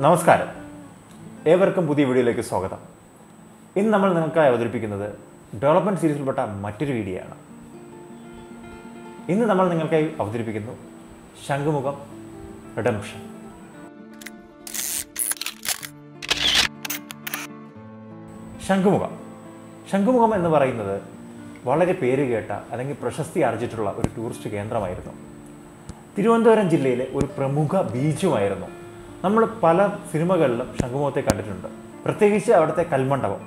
നമസ്കാരം ഏവർക്കും പുതിയ വീഡിയോയിലേക്ക് സ്വാഗതം ഇന്ന് നമ്മൾ നിങ്ങൾക്കായി അവതരിപ്പിക്കുന്നത് ഡെവലപ്മെൻറ്റ് സീരീസിൽപ്പെട്ട മറ്റൊരു വീഡിയോ ആണ് ഇന്ന് നമ്മൾ നിങ്ങൾക്കായി അവതരിപ്പിക്കുന്നു ശംഖുമുഖം റിഡംഷൻ ശംഖുമുഖം ശംഖുമുഖം എന്ന് പറയുന്നത് വളരെ പേര് കേട്ട അല്ലെങ്കിൽ പ്രശസ്തി ആർജിച്ചിട്ടുള്ള ഒരു ടൂറിസ്റ്റ് കേന്ദ്രമായിരുന്നു തിരുവനന്തപുരം ജില്ലയിലെ ഒരു പ്രമുഖ ബീച്ചുമായിരുന്നു നമ്മൾ പല സിനിമകളിലും ശംഖുമുഖത്തെ കണ്ടിട്ടുണ്ട് പ്രത്യേകിച്ച് അവിടുത്തെ കൽമണ്ഡപം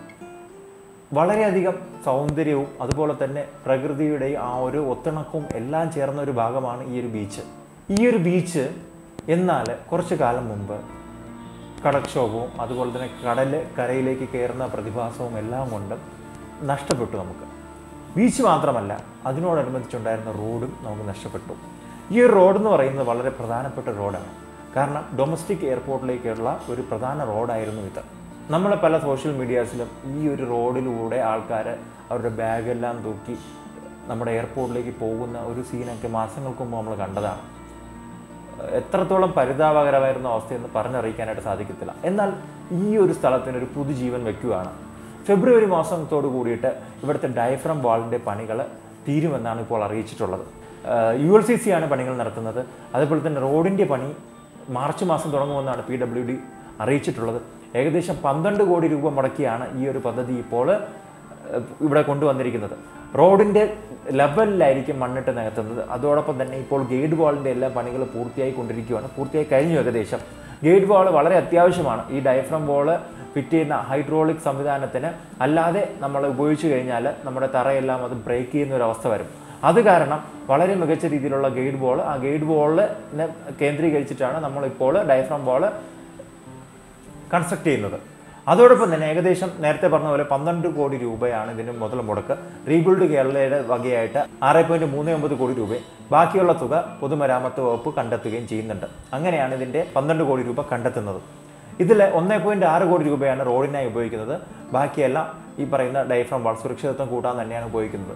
വളരെയധികം സൗന്ദര്യവും അതുപോലെ തന്നെ പ്രകൃതിയുടെ ആ ഒരു ഒത്തിണക്കവും എല്ലാം ചേർന്ന ഒരു ഭാഗമാണ് ഈ ഒരു ബീച്ച് ഈ ഒരു ബീച്ച് എന്നാൽ കുറച്ചു കാലം മുമ്പ് കടക്ഷോഭവും അതുപോലെ തന്നെ കടൽ കരയിലേക്ക് കയറുന്ന പ്രതിഭാസവും എല്ലാം കൊണ്ടും നഷ്ടപ്പെട്ടു നമുക്ക് ബീച്ച് മാത്രമല്ല അതിനോടനുബന്ധിച്ചുണ്ടായിരുന്ന റോഡും നമുക്ക് നഷ്ടപ്പെട്ടു ഈ ഒരു റോഡ് എന്ന് പറയുന്നത് വളരെ പ്രധാനപ്പെട്ട റോഡാണ് കാരണം ഡൊമസ്റ്റിക് എയർപോർട്ടിലേക്കുള്ള ഒരു പ്രധാന റോഡായിരുന്നു ഇത് നമ്മളെ പല സോഷ്യൽ മീഡിയാസിലും ഈ ഒരു റോഡിലൂടെ ആൾക്കാർ അവരുടെ ബാഗെല്ലാം തൂക്കി നമ്മുടെ എയർപോർട്ടിലേക്ക് പോകുന്ന ഒരു സീനൊക്കെ മാസങ്ങൾക്ക് മുമ്പ് നമ്മൾ കണ്ടതാണ് എത്രത്തോളം പരിതാപകരമായിരുന്ന അവസ്ഥയെന്ന് പറഞ്ഞറിയിക്കാനായിട്ട് സാധിക്കത്തില്ല എന്നാൽ ഈ ഒരു സ്ഥലത്തിന് ഒരു പുതുജീവൻ വെക്കുകയാണ് ഫെബ്രുവരി മാസത്തോട് കൂടിയിട്ട് ഇവിടുത്തെ ഡയഫ്രം വാളിൻ്റെ പണികൾ തീരുമെന്നാണ് ഇപ്പോൾ അറിയിച്ചിട്ടുള്ളത് യു എൽ സി സി ആണ് പണികൾ നടത്തുന്നത് അതുപോലെ തന്നെ റോഡിൻ്റെ പണി മാർച്ച് മാസം തുടങ്ങുമെന്നാണ് പി ഡബ്ല്യു ഡി അറിയിച്ചിട്ടുള്ളത് ഏകദേശം പന്ത്രണ്ട് കോടി രൂപ മുടക്കിയാണ് ഈ ഒരു പദ്ധതി ഇപ്പോൾ ഏഹ് ഇവിടെ കൊണ്ടുവന്നിരിക്കുന്നത് റോഡിൻ്റെ ലെവലിലായിരിക്കും മണ്ണിട്ട് നികത്തുന്നത് അതോടൊപ്പം തന്നെ ഇപ്പോൾ ഗേറ്റ് വാളിൻ്റെ എല്ലാ പണികളും പൂർത്തിയായി കൊണ്ടിരിക്കുകയാണ് പൂർത്തിയായി കഴിഞ്ഞു ഏകദേശം ഗേറ്റ് വാൾ വളരെ അത്യാവശ്യമാണ് ഈ ഡയഫ്രം വാള് ഫിറ്റ് ചെയ്യുന്ന ഹൈഡ്രോളിക് സംവിധാനത്തിന് അല്ലാതെ നമ്മൾ ഉപയോഗിച്ച് കഴിഞ്ഞാൽ നമ്മുടെ തറയെല്ലാം അത് ബ്രേക്ക് ചെയ്യുന്ന ഒരു അവസ്ഥ വരും അത് കാരണം വളരെ മികച്ച രീതിയിലുള്ള ഗൈഡ് ബോൾ ആ ഗൈഡ് ബോളിനെ കേന്ദ്രീകരിച്ചിട്ടാണ് നമ്മളിപ്പോൾ ഡയഫ്രം ബോൾ കൺസ്ട്രക്ട് ചെയ്യുന്നത് അതോടൊപ്പം തന്നെ ഏകദേശം നേരത്തെ പറഞ്ഞ പോലെ പന്ത്രണ്ട് കോടി രൂപയാണ് ഇതിന് മുതൽ മുടക്ക് റീബിൽഡ് കേരളയുടെ വകയായിട്ട് ആറ് പോയിന്റ് മൂന്ന് ഒമ്പത് കോടി രൂപയും ബാക്കിയുള്ള തുക പൊതുമരാമത്ത് വകുപ്പ് കണ്ടെത്തുകയും ചെയ്യുന്നുണ്ട് അങ്ങനെയാണ് ഇതിന്റെ പന്ത്രണ്ട് കോടി രൂപ കണ്ടെത്തുന്നത് ഇതിൽ ഒന്നേ പോയിന്റ് ആറ് കോടി രൂപയാണ് റോഡിനായി ഉപയോഗിക്കുന്നത് ബാക്കിയെല്ലാം ഈ പറയുന്ന ഡയഫ്രം വാൾ സുരക്ഷിതത്വം കൂട്ടാൻ തന്നെയാണ് ഉപയോഗിക്കുന്നത്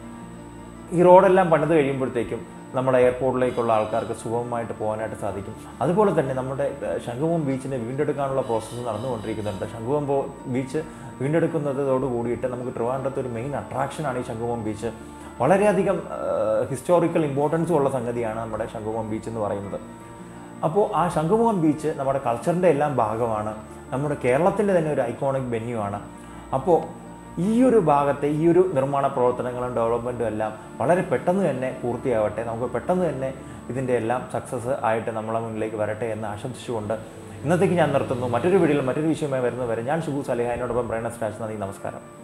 ഈ റോഡെല്ലാം പണിത് കഴിയുമ്പോഴത്തേക്കും നമ്മുടെ എയർപോർട്ടിലേക്കുള്ള ആൾക്കാർക്ക് സുഗമമായിട്ട് പോകാനായിട്ട് സാധിക്കും അതുപോലെ തന്നെ നമ്മുടെ ഏഹ്, ശംഖുമുഖം ബീച്ചിനെ വീണ്ടെടുക്കാനുള്ള പ്രോസസ്സ് നടന്നുകൊണ്ടിരിക്കുന്നുണ്ട് ശംഖുമുഖം ബോ- ബീച്ച് വീണ്ടെടുക്കുന്നതോട് കൂടിയിട്ട് നമുക്ക് ട്രിവാൻഡ്രത്ത് ഒരു മെയിൻ അട്രാക്ഷനാണ് ഈ ശംഖുമുഖം ബീച്ച് വളരെയധികം ഹിസ്റ്റോറിക്കൽ ഇമ്പോർട്ടൻസും ഉള്ള സംഗതിയാണ് നമ്മുടെ ശംഖുമുഖം ബീച്ച് എന്ന് പറയുന്നത് അപ്പോൾ ആ ശംഖുമുഖം ബീച്ച് നമ്മുടെ കൾച്ചറിൻ്റെ എല്ലാം ഭാഗമാണ് നമ്മുടെ കേരളത്തിൻ്റെ തന്നെ ഒരു ഐക്കോണിക് വെന്യൂ ആണ് അപ്പോൾ ഈ ഒരു ഭാഗത്തെ ഈ ഒരു നിർമ്മാണ പ്രവർത്തനങ്ങളും ഡെവലപ്മെൻറ്റും എല്ലാം വളരെ പെട്ടെന്ന് തന്നെ പൂർത്തിയാവട്ടെ നമുക്ക് പെട്ടെന്ന് തന്നെ ഇതിൻ്റെ എല്ലാം സക്സസ് ആയിട്ട് നമ്മളെ മുന്നിലേക്ക് വരട്ടെ എന്ന് ആശംസിച്ചുകൊണ്ട് ഇന്നത്തേക്ക് ഞാൻ നിർത്തുന്നു മറ്റൊരു വീഡിയോയിൽ മറ്റൊരു വിഷയമായി വരുന്നവരെ ഞാൻ ഷിബു സലിഹാനോടൊപ്പം ബ്രൈനസ് രാജ് നന്ദി നമസ്കാരം